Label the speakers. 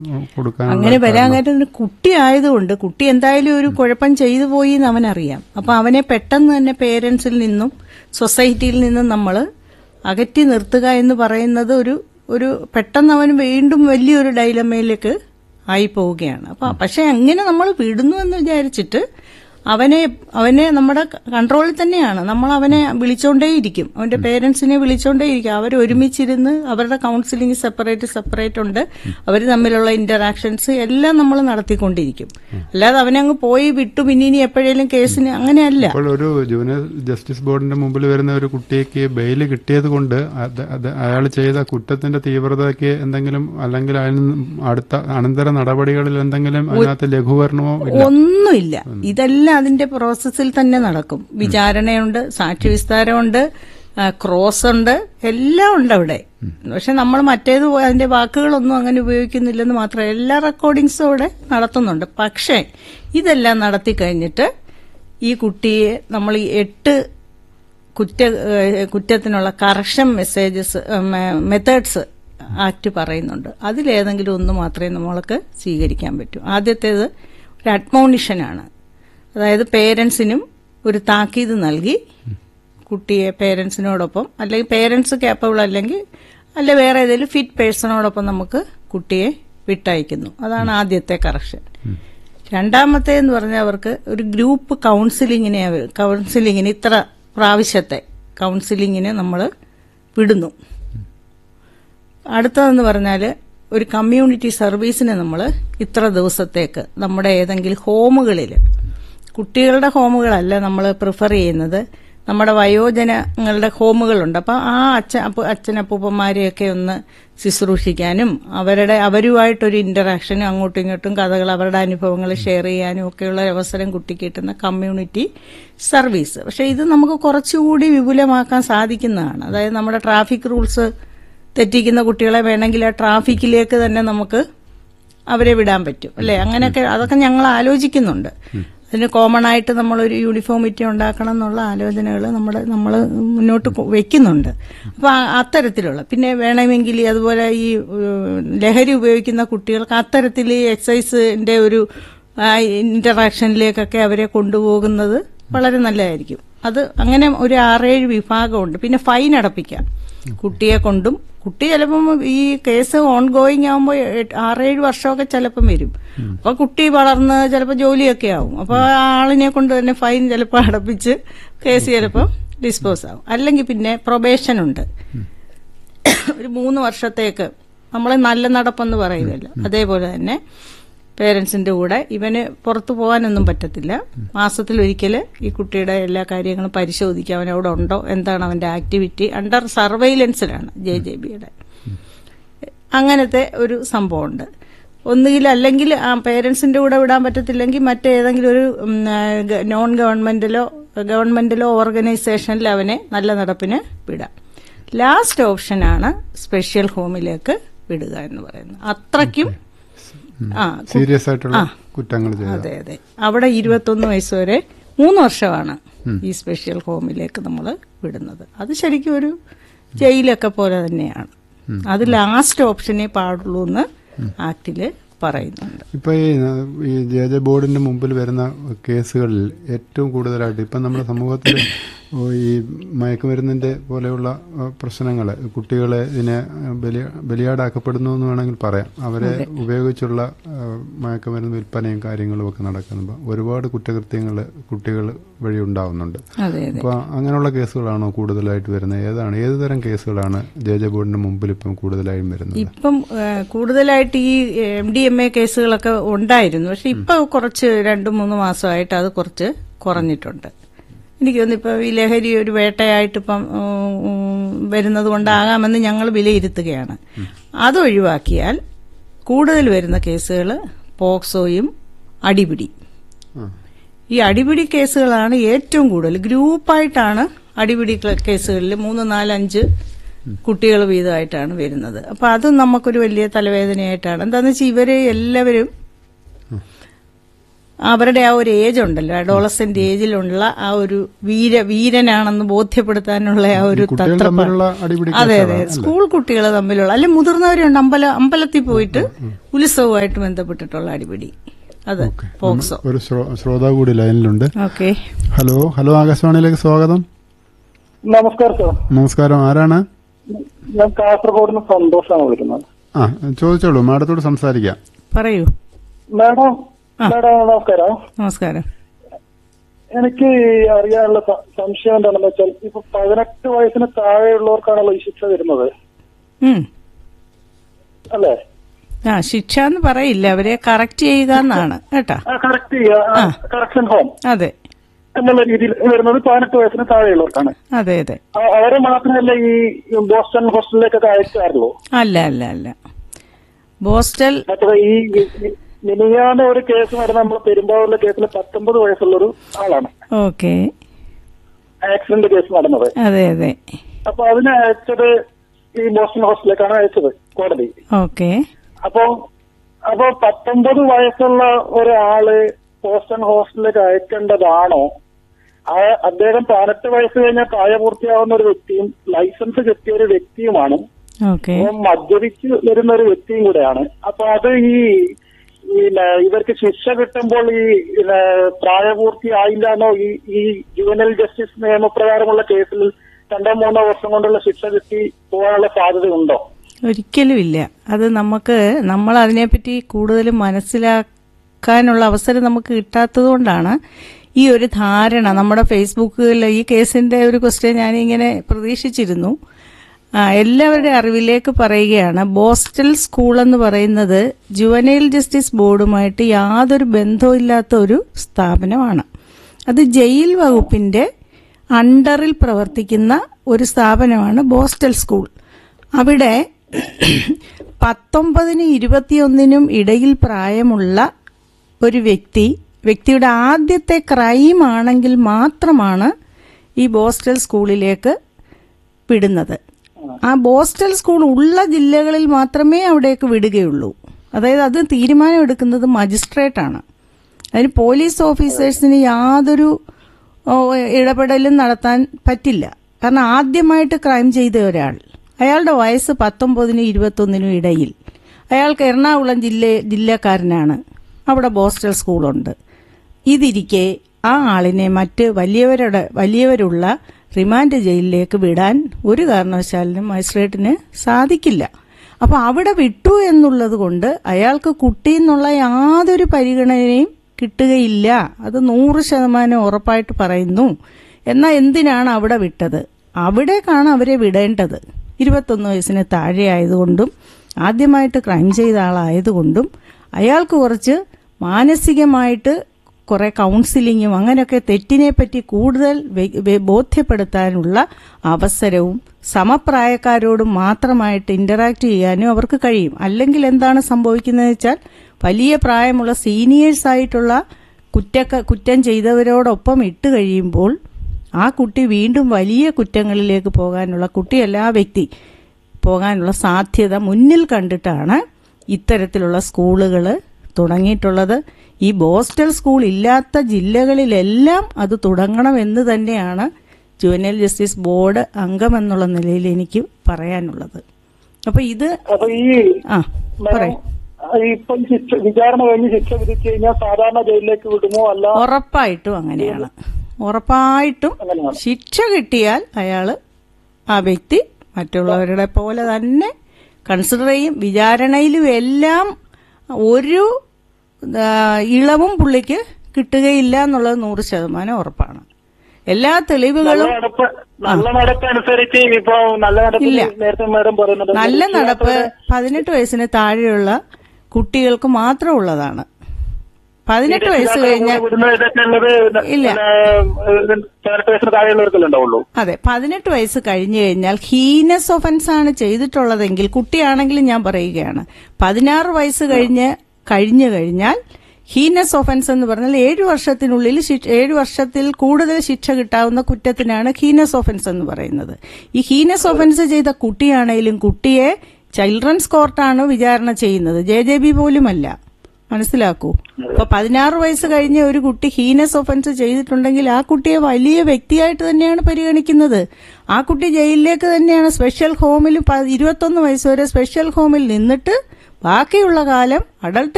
Speaker 1: കൊടുക്കാൻ
Speaker 2: അങ്ങനെ വരാൻ കാര്യം ഒരു കുട്ടി ആയതുകൊണ്ട് കുട്ടി എന്തായാലും ഒരു കുഴപ്പം ചെയ്തു പോയി എന്ന് അവനറിയാം അപ്പൊ അവനെ പെട്ടെന്ന് തന്നെ പേരൻസിൽ നിന്നും സൊസൈറ്റിയിൽ നിന്നും നമ്മൾ അകറ്റി നിർത്തുക എന്ന് പറയുന്നത് ഒരു ഒരു പെട്ടെന്ന് അവൻ വീണ്ടും വലിയൊരു ഡൈലമയിലേക്ക് ആയി പോവുകയാണ് അപ്പൊ പക്ഷെ അങ്ങനെ നമ്മൾ വിടുന്നു എന്ന് വിചാരിച്ചിട്ട് അവനെ അവനെ നമ്മുടെ കൺട്രോളിൽ തന്നെയാണ് നമ്മൾ അവനെ വിളിച്ചോണ്ടേയിരിക്കും അവന്റെ പേരൻസിനെ വിളിച്ചോണ്ടേയിരിക്കും അവർ ഒരുമിച്ചിരുന്ന് അവരുടെ കൗൺസിലിംഗ് സെപ്പറേറ്റ് സെപ്പറേറ്റ് ഉണ്ട് അവർ തമ്മിലുള്ള ഇന്ററാക്ഷൻസ് എല്ലാം നമ്മൾ നടത്തിക്കൊണ്ടിരിക്കും അല്ലാതെ അവനെ അങ്ങ് പോയി വിട്ടു പിന്നെ ഇനി എപ്പോഴേലും കേസിന് അങ്ങനെയല്ല
Speaker 1: ഇപ്പോൾ ഒരു ജൂനിയർ ജസ്റ്റിസ് ബോർഡിന്റെ മുമ്പിൽ വരുന്ന ഒരു കുട്ടിക്ക് ബെയിൽ കിട്ടിയത് കൊണ്ട് അത് അത് അയാൾ ചെയ്ത കുറ്റത്തിന്റെ തീവ്രതയ്ക്ക് എന്തെങ്കിലും അല്ലെങ്കിൽ അതിന് അടുത്ത അനന്തര നടപടികളിൽ എന്തെങ്കിലും അതിനകത്ത് ലഘൂകരണമോ ഇല്ല
Speaker 2: ഒന്നുമില്ല ഇതെല്ലാം അതിന്റെ പ്രോസസ്സിൽ തന്നെ നടക്കും വിചാരണയുണ്ട് സാക്ഷി വിസ്താരമുണ്ട് ആ, ക്രോസ് ഉണ്ട് എല്ലാം ഉണ്ട് അവിടെ പക്ഷെ നമ്മൾ മറ്റേത് പോ- അതിന്റെ വാക്കുകളൊന്നും അങ്ങനെ ഉപയോഗിക്കുന്നില്ലെന്ന് മാത്രമേ എല്ലാ റെക്കോർഡിങ്സും അവിടെ നടത്തുന്നുണ്ട് പക്ഷേ ഇതെല്ലാം നടത്തി കഴിഞ്ഞിട്ട് ഈ കുട്ടിയെ നമ്മൾ ഈ എട്ട് കുറ്റ ഏഹ് കുറ്റത്തിനുള്ള കറക്ഷൻ മെസ്സേജസ് മെത്തേഡ്സ് ആക്ട് പറയുന്നുണ്ട് അതിലേതെങ്കിലും ഒന്ന് മാത്രമേ നമ്മൾക്ക് സ്വീകരിക്കാൻ പറ്റൂ ആദ്യത്തേത് ഒരു അഡ്മോണിഷനാണ് അതായത് പേരൻസിനും ഒരു താക്കീത് നൽകി കുട്ടിയെ പേരൻസിനോടൊപ്പം അല്ലെങ്കിൽ പേരൻസ് കേപ്പബിൾ അല്ലെങ്കിൽ അല്ലെ വേറെ ഏതെങ്കിലും ഫിറ്റ് പേഴ്സണോടൊപ്പം നമുക്ക് കുട്ടിയെ വിട്ടയക്കുന്നു അതാണ് ആദ്യത്തെ കറക്ഷൻ രണ്ടാമത്തെ എന്ന് പറഞ്ഞാൽ അവർക്ക് ഒരു ഗ്രൂപ്പ് കൗൺസിലിങ്ങിനെ അവർ- കൗൺസിലിങ്ങിന് ഇത്ര പ്രാവശ്യത്തെ കൗൺസിലിങ്ങിന് നമ്മൾ വിടുന്നു അടുത്തതെന്ന് പറഞ്ഞാൽ ഒരു കമ്മ്യൂണിറ്റി സർവീസിന് നമ്മൾ ഇത്ര ദിവസത്തേക്ക് നമ്മുടെ ഏതെങ്കിലും ഹോമുകളിൽ കുട്ടികളുടെ ഹോമുകളല്ല നമ്മൾ പ്രിഫർ ചെയ്യുന്നത് നമ്മുടെ വയോജനങ്ങളുടെ ഹോമുകളുണ്ട് അപ്പോൾ ആ അച്ഛ അപ്പ- അച്ഛനപ്പൂപ്പന്മാരെയൊക്കെ ഒന്ന് ശുശ്രൂഷിക്കാനും അവരുടെ അവരുമായിട്ടൊരു ഇന്ററാക്ഷനും അങ്ങോട്ടും ഇങ്ങോട്ടും കഥകൾ അവരുടെ അനുഭവങ്ങൾ ഷെയർ ചെയ്യാനും ഒക്കെയുള്ള ഒരു അവസരം കുട്ടിക്ക് കിട്ടുന്ന കമ്മ്യൂണിറ്റി സർവീസ് പക്ഷേ ഇത് നമുക്ക് കുറച്ചുകൂടി വിപുലമാക്കാൻ സാധിക്കുന്നതാണ് അതായത് നമ്മുടെ ട്രാഫിക് റൂൾസ് തെറ്റിക്കുന്ന കുട്ടികളെ വേണമെങ്കിൽ ആ ട്രാഫിക്കിലേക്ക് തന്നെ നമുക്ക് അവരെ വിടാൻ പറ്റും അല്ലെ അങ്ങനെയൊക്കെ അതൊക്കെ ഞങ്ങൾ ആലോചിക്കുന്നുണ്ട് അതിന് കോമൺ ആയിട്ട് നമ്മളൊരു യൂണിഫോമിറ്റി ഉണ്ടാക്കണം എന്നുള്ള ആലോചനകൾ നമ്മുടെ നമ്മൾ മുന്നോട്ട് കൊ- വെക്കുന്നുണ്ട് അപ്പൊ ആ- അത്തരത്തിലുള്ള പിന്നെ വേണമെങ്കിൽ അതുപോലെ ഈ ഏഹ്, ലഹരി ഉപയോഗിക്കുന്ന കുട്ടികൾക്ക് അത്തരത്തിൽ ഈ എക്സൈസിന്റെ ഒരു ഇന്ററാക്ഷനിലേക്കൊക്കെ അവരെ കൊണ്ടുപോകുന്നത് വളരെ നല്ലതായിരിക്കും അത് അങ്ങനെ ഒരു ആറേഴ് വിഭാഗമുണ്ട് പിന്നെ ഫൈൻ അടപ്പിക്കാം കുട്ടിയെ കൊണ്ടും കുട്ടി ചിലപ്പം ഈ കേസ് ഓൺ ഗോയിങ് ആകുമ്പോൾ ആറേഴ് വർഷമൊക്കെ ചിലപ്പം വരും അപ്പൊ കുട്ടി വളർന്ന് ചിലപ്പോൾ ജോലിയൊക്കെ ആവും അപ്പൊ ആ ആളിനെ കൊണ്ട് തന്നെ ഫൈൻ ചിലപ്പോൾ അടപ്പിച്ച് കേസ് ചിലപ്പോൾ ഡിസ്പോസ് ആവും അല്ലെങ്കിൽ പിന്നെ പ്രൊബേഷൻ ഉണ്ട് ഒരു മൂന്ന് വർഷത്തേക്ക് നമ്മൾ നല്ല നടപ്പെന്ന് പറയുമല്ലോ അതേപോലെ തന്നെ പേരൻസിന്റെ കൂടെ ഇവന് പുറത്തു പോകാനൊന്നും പറ്റത്തില്ല മാസത്തിൽ ഒരിക്കൽ ഈ കുട്ടിയുടെ എല്ലാ കാര്യങ്ങളും പരിശോധിക്കുക അവൻ അവിടെ ഉണ്ടോ എന്താണ് അവന്റെ ആക്ടിവിറ്റി അണ്ടർ സർവൈലൻസിലാണ് ജെ ജെ ബിയുടെ അങ്ങനത്തെ ഒരു സംഭവമുണ്ട് ഒന്നുകിൽ അല്ലെങ്കിൽ ആ പേരൻസിന്റെ കൂടെ വിടാൻ പറ്റത്തില്ലെങ്കിൽ മറ്റേതെങ്കിലും ഒരു ഉം, ആ, ഗ- നോൺ ഗവൺമെന്റിലോ ഗവൺമെന്റിലോ ഓർഗനൈസേഷനിൽ അവനെ നല്ല നടപ്പിന് വിടാം ലാസ്റ്റ് ഓപ്ഷനാണ് സ്പെഷ്യൽ ഹോമിലേക്ക് വിടുക എന്ന് പറയുന്നത് അത്രയ്ക്കും ആ കു-
Speaker 1: സീരിയസ് ആയിട്ടുള്ള
Speaker 2: ആ.
Speaker 1: കുറ്റങ്ങൾ ചെയ്ത
Speaker 2: അതെ അതെ അവിടെ ഇരുപത്തൊന്ന് വയസ്സ് വരെ മൂന്ന് വർഷമാണ് ഈ സ്പെഷ്യൽ ഹോമിലേക്ക് നമ്മൾ വിടുന്നത് അത് ശരിക്കും ഒരു ജയിലൊക്കെ പോലെ തന്നെയാണ് അത് ലാസ്റ്റ് ഓപ്ഷനേ പാടുള്ളൂ എന്ന് ആക്ടില് പറയുന്നുണ്ട്
Speaker 1: ഇപ്പൊ ഈ ന- ഈ ജെ ജെ ബോർഡിന്റെ മുമ്പിൽ വരുന്ന കേസുകളിൽ ഏറ്റവും കൂടുതലായിട്ട് ഇപ്പൊ നമ്മുടെ സമൂഹത്തിൽ ഈ മയക്കുമരുന്നിന്റെ പോലെയുള്ള പ്രശ്നങ്ങൾ കുട്ടികളെ ഇതിനെ ബലി ബലിയാടാക്കപ്പെടുന്നു എന്ന് വേണമെങ്കിൽ പറയാം അവരെ ഉപയോഗിച്ചുള്ള ആ, മയക്കുമരുന്ന് വിൽപ്പനയും കാര്യങ്ങളും ഒക്കെ നടക്കുമ്പോൾ ഒരുപാട് കുറ്റകൃത്യങ്ങൾ കുട്ടികൾ വഴി ഉണ്ടാവുന്നുണ്ട്
Speaker 2: അതെ അതെ
Speaker 1: അപ്പൊ അങ്ങനെയുള്ള കേസുകളാണോ കൂടുതലായിട്ട് വരുന്നത് ഏതാണ് ഏത് തരം കേസുകളാണ് ജെ ജെ ബോർഡിന്റെ മുമ്പിൽ ഇപ്പം കൂടുതലായും വരുന്നത്
Speaker 2: ഇപ്പം ഏഹ്, കൂടുതലായിട്ട് ഈ എം ഡി എം എ കേസുകളൊക്കെ ഉണ്ടായിരുന്നു പക്ഷെ ഇപ്പൊ കുറച്ച് രണ്ടു മൂന്ന് മാസമായിട്ട് അത് കുറച്ച് കുറഞ്ഞിട്ടുണ്ട് എനിക്ക് തോന്നുന്നു ഇപ്പൊ ഈ ലഹരി ഒരു വേട്ടയായിട്ട് ഇപ്പം ഉം, ഉം, വരുന്നത് കൊണ്ടാകാമെന്ന് ഞങ്ങൾ വിലയിരുത്തുകയാണ് അത് ഒഴിവാക്കിയാൽ കൂടുതൽ വരുന്ന കേസുകൾ പോക്സോയും അടിപിടി
Speaker 1: ആ.
Speaker 2: ഈ അടിപിടി കേസുകളാണ് ഏറ്റവും കൂടുതൽ ഗ്രൂപ്പായിട്ടാണ് അടിപിടി ക്ല- കേസുകളിൽ മൂന്ന് നാലഞ്ച് കുട്ടികൾ വീതമായിട്ടാണ് വരുന്നത് അപ്പൊ അത് നമുക്കൊരു വലിയ തലവേദനയായിട്ടാണ് എന്താന്ന് വെച്ചാൽ ഇവര് എല്ലാവരും അവരുടെ ആ ഒരു ഏജ് ഉണ്ടല്ലോ അഡോളസെന്റ് ഏജിലുള്ള ആ ഒരു വീര വീരനാണെന്ന് ബോധ്യപ്പെടുത്താനുള്ള ആ ഒരു
Speaker 1: കുട്ടികൾ
Speaker 2: തത്രപ്പാട്
Speaker 1: തമ്മിലുള്ള അടിപിടി
Speaker 2: അതെ അതെ സ്കൂൾ കുട്ടികൾ തമ്മിലുള്ള അല്ലെ മുതിർന്നവരുണ്ട് അമ്പല അമ്പലത്തിൽ പോയിട്ട് ഉത്സവമായിട്ട് ബന്ധപ്പെട്ടിട്ടുള്ള അടിപിടി അത് പോക്സോ
Speaker 1: ഒരു ശ്രോ- ശ്രോതാവ് കൂടി ലൈനിലുണ്ട്
Speaker 2: ഓക്കെ
Speaker 1: ഹലോ ഹലോ ആകാശവാണിയിലേക്ക് സ്വാഗതം
Speaker 3: നമസ്കാരം സാർ
Speaker 1: നമസ്കാരം ആരാണ്
Speaker 3: ഞാൻ കാസർഗോഡ് നിന്ന് സന്തോഷമാണ് വിളിക്കുന്നത്
Speaker 1: ആ ചോദിച്ചോളൂ മാഡത്തോട് സംസാരിക്കാം
Speaker 2: പറയൂ
Speaker 3: മാഡം മാഡം നമസ്കാരം
Speaker 2: നമസ്കാരം
Speaker 3: എനിക്ക് അറിയാനുള്ള സ- സംശയം എന്താണെന്ന് വെച്ചാൽ ഇപ്പൊ പതിനെട്ട് വയസ്സിന് താഴെയുള്ളവർക്കാണല്ലോ ഈ ശിക്ഷ വരുന്നത്
Speaker 2: ഉം
Speaker 3: അല്ലേ
Speaker 2: ആ ശിക്ഷ എന്ന് പറയില്ല അവരെ കറക്റ്റ് ചെയ്യുക എന്നാണ് കേട്ടാ
Speaker 3: കറക്റ്റ് ചെയ്യുക കറക്ഷൻ ഹോം
Speaker 2: അതെ
Speaker 3: എന്നുള്ള രീതിയിൽ വരുന്നത് പതിനെട്ട് വയസ്സിന് താഴെയുള്ളവർക്കാണ്
Speaker 2: അതെ അതെ
Speaker 3: അ- അവരെ മാത്രമല്ല ഈ ബോസ്റ്റൺ ഹോസ്റ്റലിലേക്കൊക്കെ അയക്കാറുള്ളൂ
Speaker 2: അല്ല അല്ല അല്ല ബോസ്റ്റൽ
Speaker 3: മറ്റേ ഈ മിനിയാന്ന് ഒരു കേസ് നടന്ന നമ്മൾ പെരുമ്പാവൂരിലെ കേസിൽ പത്തൊമ്പത് വയസ്സുള്ള ഒരു ആളാണ്
Speaker 2: ഓക്കെ
Speaker 3: ആക്സിഡന്റ് കേസ് നടന്നത്
Speaker 2: അതെ അതെ
Speaker 3: അപ്പൊ അതിനെ അയച്ചത് ഈ ബോസ്റ്റൺ ഹോസ്റ്റലിലേക്കാണ് അയച്ചത് കോടതി
Speaker 2: ഓക്കെ
Speaker 3: അപ്പോ അപ്പോ പത്തൊമ്പത് വയസ്സുള്ള ഒരാള് ബോസ്റ്റൺ ഹോസ്റ്റലിലേക്ക് അയക്കേണ്ടതാണോ ആ അദ്ദേഹം പതിനെട്ട് വയസ്സ് കഴിഞ്ഞാൽ പ്രായപൂർത്തിയാവുന്ന ഒരു വ്യക്തിയും ലൈസൻസ് കിട്ടിയ ഒരു വ്യക്തിയുമാണ്
Speaker 2: ഓക്കെ
Speaker 3: അപ്പം മദ്യപിച്ച് വരുന്ന ഒരു വ്യക്തിയും കൂടെയാണ് അപ്പൊ അത് ഈ പിന്നെ ഇവർക്ക് ശിക്ഷ കിട്ടുമ്പോൾ ഈ പിന്നെ പ്രായപൂർത്തിയായില്ലാന്നോ ഈ ഈ ജുവനൽ ജസ്റ്റിസ് നിയമപ്രകാരമുള്ള കേസിൽ രണ്ടോ മൂന്നോ വർഷം കൊണ്ടുള്ള ശിക്ഷ കിട്ടി പോകാനുള്ള സാധ്യതയുണ്ടോ
Speaker 2: ഒരിക്കലും ഇല്ല അത് നമുക്ക് നമ്മൾ അതിനെപ്പറ്റി കൂടുതൽ മനസ്സിലാക്കാനുള്ള അവസരം നമുക്ക് കിട്ടാത്തത് കൊണ്ടാണ് ഈ ഒരു ധാരണ നമ്മുടെ ഫേസ്ബുക്കിൽ ഈ കേസിന്റെ ഒരു ക്വസ്റ്റ്യൻ ഞാനിങ്ങനെ പ്രതീക്ഷിച്ചിരുന്നു ആ, എല്ലാവരുടെ അറിവിലേക്ക് പറയുകയാണ് ബോസ്റ്റൽ സ്കൂൾ എന്ന് പറയുന്നത് ജുവനൈൽ ജസ്റ്റിസ് ബോർഡുമായിട്ട് യാതൊരു ബന്ധവും ഇല്ലാത്ത ഒരു സ്ഥാപനമാണ് അത് ജയിൽ വകുപ്പിന്റെ അണ്ടറിൽ പ്രവർത്തിക്കുന്ന ഒരു സ്ഥാപനമാണ് ബോസ്റ്റൽ സ്കൂൾ അവിടെ പത്തൊമ്പതിനും ഇരുപത്തിയൊന്നിനും ഇടയിൽ പ്രായമുള്ള ഒരു വ്യക്തി വ്യക്തിയുടെ ആദ്യത്തെ ക്രൈം ആണെങ്കിൽ മാത്രമാണ് ഈ ബോസ്റ്റൽ സ്കൂളിലേക്ക് വിടുന്നത് ആ ബോസ്റ്റൽ സ്കൂൾ ഉള്ള ജില്ലകളിൽ മാത്രമേ അവിടേക്ക് വിടുകയുള്ളൂ അതായത് അത് തീരുമാനമെടുക്കുന്നത് മജിസ്ട്രേറ്റ് ആണ് അതിന് പോലീസ് ഓഫീസേഴ്സിന് യാതൊരു ഓ, ഇടപെടലും നടത്താൻ പറ്റില്ല കാരണം ആദ്യമായിട്ട് ക്രൈം ചെയ്ത ഒരാൾ അയാളുടെ വയസ്സ് പത്തൊമ്പതിനും ഇരുപത്തൊന്നിനും ഇടയിൽ അയാൾക്ക് എറണാകുളം ജില്ല ജില്ലക്കാരനാണ് അവിടെ ബോസ്റ്റൽ സ്കൂളുണ്ട് ഇതിരിക്കെ ആ ആളിനെ മറ്റ് വലിയവരുടെ വലിയവരുള്ള റിമാൻഡ് ജയിലിലേക്ക് വിടാൻ ഒരു കാരണവശാലിനും മജിസ്ട്രേറ്റിന് സാധിക്കില്ല അപ്പൊ അവിടെ വിട്ടു എന്നുള്ളത് കൊണ്ട് അയാൾക്ക് കുട്ടി എന്നുള്ള യാതൊരു പരിഗണനയും കിട്ടുകയില്ല അത് നൂറ് ശതമാനം ഉറപ്പായിട്ട് പറയുന്നു എന്നാൽ എന്തിനാണ് അവിടെ വിട്ടത് അവിടേക്കാണ് അവരെ വിടേണ്ടത് ഇരുപത്തൊന്ന് വയസ്സിന് താഴെ ആയതുകൊണ്ടും ആദ്യമായിട്ട് ക്രൈം ചെയ്ത ആളായതുകൊണ്ടും അയാൾക്ക് കുറച്ച് മാനസികമായിട്ട് കുറെ കൗൺസിലിങ്ങും അങ്ങനെയൊക്കെ തെറ്റിനെപ്പറ്റി കൂടുതൽ വെ- വെ- ബോധ്യപ്പെടുത്താനുള്ള അവസരവും സമപ്രായക്കാരോടും മാത്രമായിട്ട് ഇന്ററാക്ട് ചെയ്യാനും അവർക്ക് കഴിയും അല്ലെങ്കിൽ എന്താണ് സംഭവിക്കുന്നത് വെച്ചാൽ വലിയ പ്രായമുള്ള സീനിയേഴ്സ് ആയിട്ടുള്ള കുറ്റക്ക കുറ്റം ചെയ്തവരോടൊപ്പം ഇട്ട് കഴിയുമ്പോൾ ആ കുട്ടി വീണ്ടും വലിയ കുറ്റങ്ങളിലേക്ക് പോകാനുള്ള കുട്ടിയല്ല ആ വ്യക്തി പോകാനുള്ള സാധ്യത മുന്നിൽ കണ്ടിട്ടാണ് ഇത്തരത്തിലുള്ള സ്കൂളുകൾ തുടങ്ങിയിട്ടുള്ളത് ഈ ബോസ്റ്റൽ സ്കൂൾ ഇല്ലാത്ത ജില്ലകളിലെല്ലാം അത് തുടങ്ങണമെന്ന് തന്നെയാണ് ജുവനൽ ജസ്റ്റിസ് ബോർഡ് അംഗമെന്നുള്ള നിലയിൽ എനിക്ക് പറയാനുള്ളത് അപ്പൊ ഇത്
Speaker 3: അപ്പൊ ഈ
Speaker 2: ആ പറയും
Speaker 3: ഇപ്പം ശിക്ഷ വിചാരണ കഴിഞ്ഞ് ശിക്ഷ വിധിച്ചു കഴിഞ്ഞാൽ സാധാരണ ജയിലിലേക്ക് വിടുമോ അല്ല
Speaker 2: ഉറപ്പായിട്ടും അങ്ങനെയാണ് ഉറപ്പായിട്ടും
Speaker 3: അങ്ങനെയാണ്.
Speaker 2: ശിക്ഷ കിട്ടിയാൽ അയാള് ആ വ്യക്തി മറ്റുള്ളവരുടെ പോലെ തന്നെ കൺസിഡർ ചെയ്യും വിചാരണയിലും എല്ലാം ഒരു ആ, ഇളവും പുള്ളിക്ക് കിട്ടുകയില്ല എന്നുള്ളത് നൂറ് ശതമാനം ഉറപ്പാണ് എല്ലാ
Speaker 3: നല്ല
Speaker 2: തെളിവുകളും
Speaker 3: നടപ്പ് നല്ല നടപ്പ് അനുസരിച്ച് ഇപ്പൊ നല്ല നടപ്പ്
Speaker 2: ഇല്ല.
Speaker 3: നേരത്തെ മാഡം പറയുന്നത്
Speaker 2: നല്ല നടപ്പ് പതിനെട്ട് വയസ്സിന് താഴെയുള്ള കുട്ടികൾക്ക് മാത്രം ഉള്ളതാണ് പതിനെട്ട് വയസ്സ് കഴിഞ്ഞ
Speaker 3: വിടുന്ന ഇതൊക്കെ ഉള്ളത്
Speaker 2: ഇല്ല.
Speaker 3: പതിനെട്ട് വയസ്സിന് താഴെയുള്ളവർക്കല്ലേ ഉണ്ടാവുള്ളൂ
Speaker 2: അതെ പതിനെട്ട് വയസ്സ് കഴിഞ്ഞു കഴിഞ്ഞാൽ ഹീനസ് ഒഫൻസ് ആണ് ചെയ്തിട്ടുള്ളതെങ്കിൽ കുട്ടിയാണെങ്കിലും ഞാൻ പറയുകയാണ് പതിനാറ് വയസ്സ് കഴിഞ്ഞ് കഴിഞ്ഞു കഴിഞ്ഞാൽ ഹീനസ് ഒഫൻസ് എന്ന് പറഞ്ഞാൽ ഏഴു വർഷത്തിനുള്ളിൽ ശിക്ഷ- ഏഴു വർഷത്തിൽ കൂടുതൽ ശിക്ഷ കിട്ടാവുന്ന കുറ്റത്തിനാണ് ഹീനസ് ഒഫൻസ് എന്ന് പറയുന്നത് ഈ ഹീനസ് ഒഫൻസ് ചെയ്ത കുട്ടിയാണെങ്കിലും കുട്ടിയെ ചിൽഡ്രൻസ് കോർട്ടാണ് വിചാരണ ചെയ്യുന്നത് ജെ ജെ ബി പോലുമല്ല മനസ്സിലാക്കൂ അപ്പൊ പതിനാറ് വയസ്സ് കഴിഞ്ഞ ഒരു കുട്ടി ഹീനസ് ഒഫൻസ് ചെയ്തിട്ടുണ്ടെങ്കിൽ ആ കുട്ടിയെ വലിയ വ്യക്തിയായിട്ട് തന്നെയാണ് പരിഗണിക്കുന്നത് ആ കുട്ടി ജയിലിലേക്ക് തന്നെയാണ് സ്പെഷ്യൽ ഹോമിൽ പ- ഇരുപത്തൊന്ന് വയസ്സ് വരെ സ്പെഷ്യൽ ഹോമിൽ നിന്നിട്ട് ബാക്കിയുള്ള കാലം അഡൾട്ട്